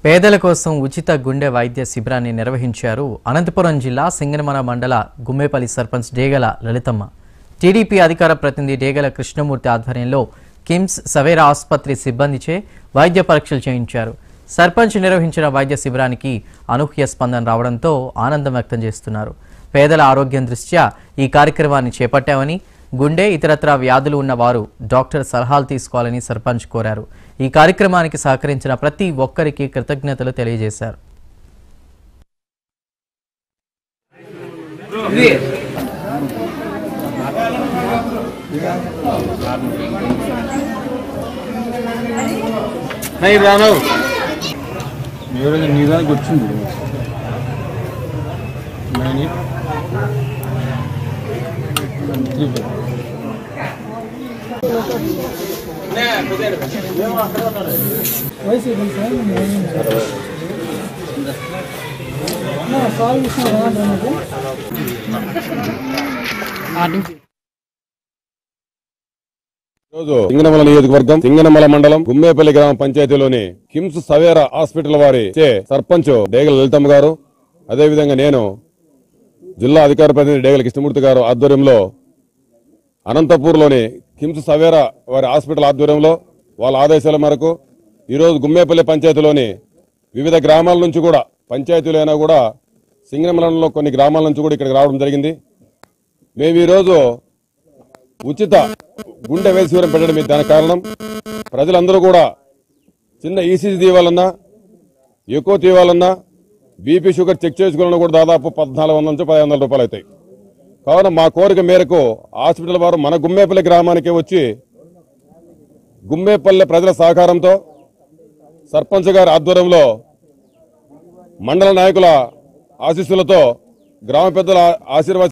పేదల కోసం ఉచిత గుండె వైద్య శిబిరాన్ని నిర్వహించారు అనంతపురం జిల్లా సింగనమల మండల గుమ్మేపల్లి సర్పంచ్ డేగల లలితమ్మ టీడీపీ అధికార ప్రతినిధి డేగల కృష్ణమూర్తి ఆధ్వర్యంలో కిమ్స్ సవేరా ఆసుపత్రి సిబ్బందిచే వైద్య పరీక్షలు చేయించారు సర్పంచ్ నిర్వహించిన వైద్య శిబిరానికి అనూహ్య స్పందన రావడంతో ఆనందం వ్యక్తం చేస్తున్నారు పేదల ఆరోగ్యం దృష్ట్యా ఈ కార్యక్రమాన్ని చేపట్టామని గుండె ఇతరత్ర వ్యాధులు ఉన్న వారు డాక్టర్ సలహాలు తీసుకోవాలని సర్పంచ్ కోరారు ఈ కార్యక్రమానికి సహకరించిన ప్రతి ఒక్కరికి కృతజ్ఞతలు తెలియజేశారు నై రాను మీరు నీ దానికి వచ్చింది నైన్ త్రీ రోజు సింగనమల నియోజకవర్గం సింగనమల మండలం గుమ్మేపల్లి గ్రామ పంచాయతీలోని కిమ్స్ సవేర హాస్పిటల్ వారి చే సర్పంచ్ డేగల లలితమ్మ గారు అదేవిధంగా నేను జిల్లా అధికార ప్రతినిధి డేగల కృష్ణమూర్తి గారు ఆధ్వర్యంలో అనంతపూర్లోని కిమ్స్ సవేర వారి హాస్పిటల్ ఆధ్వర్యంలో వాళ్ళ ఆదేశాల మేరకు ఈరోజు గుమ్మేపల్లి పంచాయతీలోని వివిధ గ్రామాల నుంచి కూడా పంచాయతీలైనా కూడా సింగనమలంలో కొన్ని గ్రామాల నుంచి కూడా ఇక్కడికి రావడం జరిగింది మేము ఈరోజు ఉచిత గుండె వేసివరం పెట్టడం ఇది దానికి కారణం ప్రజలందరూ కూడా చిన్న ఈసీజీ తీయాలన్నా ఎక్కువ తీయాలన్నా బీపీ షుగర్ చెక్ చేసుకోవాలన్నా కూడా దాదాపు పద్నాలుగు వందల నుంచి పదిహేను వందల రూపాయలు అవుతాయి కావున మా కోరిక మేరకు హాస్పిటల్ వారు మన గుమ్మేపల్లి గ్రామానికి వచ్చి గుమ్మేపల్లి ప్రజల సహకారంతో సర్పంచ్ గారి ఆధ్వర్యంలో మండల నాయకుల ఆశీస్సులతో గ్రామ పెద్దల ఆశీర్వాద